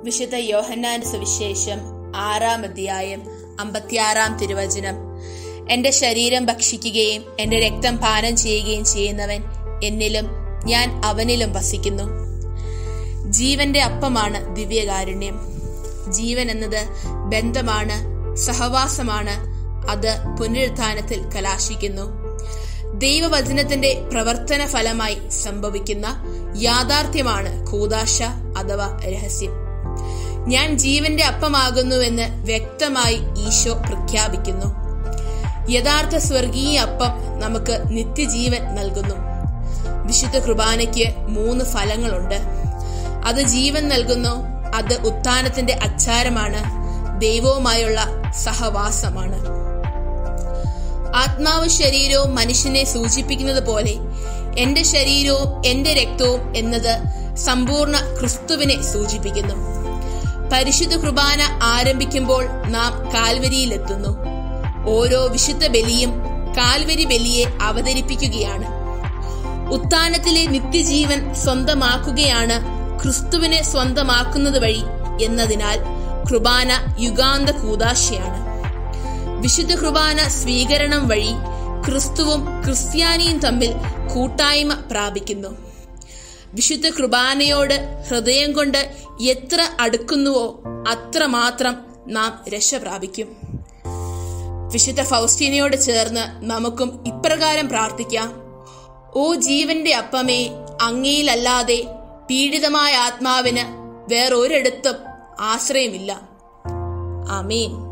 വിശുദ്ധ യോഹന്നാന്റെ സുവിശേഷം ആറാം അധ്യായം അമ്പത്തിയാറാം തിരുവചനം എന്റെ ശരീരം ഭക്ഷിക്കുകയും എന്റെ രക്തം പാനം ചെയ്യുകയും ചെയ്യുന്നവൻ എന്നിലും ഞാൻ അവനിലും വസിക്കുന്നു ജീവന്റെ അപ്പമാണ് ദിവ്യകാരുണ്യം ജീവൻ എന്നത് ബന്ധമാണ് സഹവാസമാണ് അത് പുനരുത്ഥാനത്തിൽ കലാശിക്കുന്നു ദൈവവചനത്തിന്റെ പ്രവർത്തന ഫലമായി സംഭവിക്കുന്ന യാഥാർത്ഥ്യമാണ് കൂതാശ അഥവാ രഹസ്യം ഞാൻ ജീവന്റെ അപ്പമാകുന്നുവെന്ന് വ്യക്തമായി ഈശോ പ്രഖ്യാപിക്കുന്നു യഥാർത്ഥ സ്വർഗീയ അപ്പം നമുക്ക് നിത്യജീവൻ നൽകുന്നു വിശുദ്ധ കുർബാനയ്ക്ക് മൂന്ന് ഫലങ്ങളുണ്ട് അത് ജീവൻ നൽകുന്നു അത് ഉത്ഥാനത്തിന്റെ അച്ചാരമാണ് ദൈവവുമായുള്ള സഹവാസമാണ് ആത്മാവ് ശരീരവും മനുഷ്യനെ സൂചിപ്പിക്കുന്നത് പോലെ എന്റെ ശരീരവും എന്റെ രക്തവും എന്നത് സമ്പൂർണ്ണ ക്രിസ്തുവിനെ സൂചിപ്പിക്കുന്നു പരിശുദ്ധ കുർബാന ആരംഭിക്കുമ്പോൾ നാം കാൽവരിയിലെത്തുന്നു ഓരോ വിശുദ്ധ ബലിയും കാൽവരി ബലിയെ അവതരിപ്പിക്കുകയാണ് ഉത്ഥാനത്തിലെ നിത്യജീവൻ സ്വന്തമാക്കുകയാണ് ക്രിസ്തുവിനെ സ്വന്തമാക്കുന്നത് വഴി എന്നതിനാൽ കുർബാന യുഗാന്ത കൂതാശയാണ് വിശുദ്ധ കുർബാന സ്വീകരണം വഴി ക്രിസ്തുവും ക്രിസ്ത്യാനിയും തമ്മിൽ കൂട്ടായ്മ പ്രാപിക്കുന്നു വിശുദ്ധ കുർബാനയോട് ഹൃദയം കൊണ്ട് എത്ര അടുക്കുന്നുവോ അത്രമാത്രം നാം രക്ഷ പ്രാപിക്കും വിശുദ്ധ ഫൗസ്റ്റീനയോട് ചേർന്ന് നമുക്കും ഇപ്രകാരം പ്രാർത്ഥിക്കാം ഓ ജീവന്റെ അപ്പമേ അങ്ങയിലല്ലാതെ പീഡിതമായ ആത്മാവിന് വേറൊരിടത്തും ആശ്രയമില്ല ആമീൻ